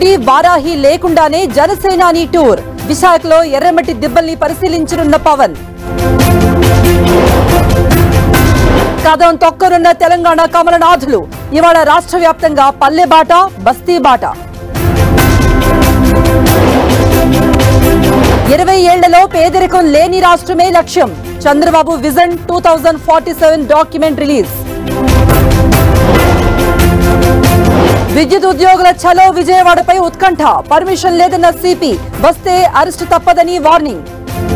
నుండి వారాహి లేకుండానే జనసేనాని టూర్ విశాఖలో ఎర్రమట్టి దిబ్బల్ని పరిశీలించనున్న పవన్ కథం తొక్కరున్న తెలంగాణ కమలనాథులు ఇవాళ రాష్ట్ర వ్యాప్తంగా పల్లె బాట బస్తీ బాట ఇరవై ఏళ్లలో పేదరికం లేని రాష్ట్రమే లక్ష్యం Chandrababu vision two thousand forty seven document release విద్యుత్ ఉద్యోగుల చలో విజయవాడపై ఉత్కంఠ పర్మిషన్ లేదన్న సిపి వస్తే అరెస్ట్ తప్పదని వార్నింగ్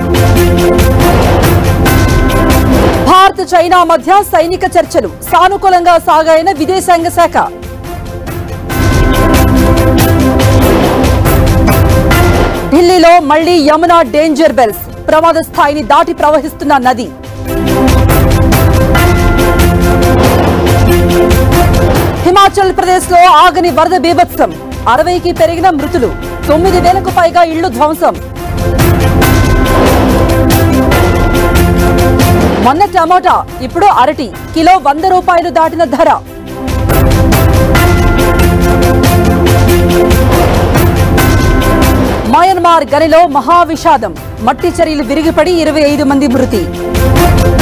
భారత్ చైనా మధ్య సైనిక చర్చలు సానుకూలంగా సాగాయన విదేశాంగ శాఖ ఢిల్లీలో మళ్లీ యమున డేంజర్ బెల్స్ ప్రమాద స్థాయిని దాటి ప్రవహిస్తున్న నది హిమాచల్ ప్రదేశ్ లో ఆగని వరద బీభత్సం అరవైకి పెరిగిన మృతులు తొమ్మిది వేలకు పైగా ఇళ్లు ధ్వంసం మొన్న టమోటా ఇప్పుడు అరటి కిలో వంద రూపాయలు దాటిన ధర మయన్మార్ గనిలో మహావిషాదం మట్టి చర్యలు విరిగిపడి ఇరవై ఐదు మంది మృతి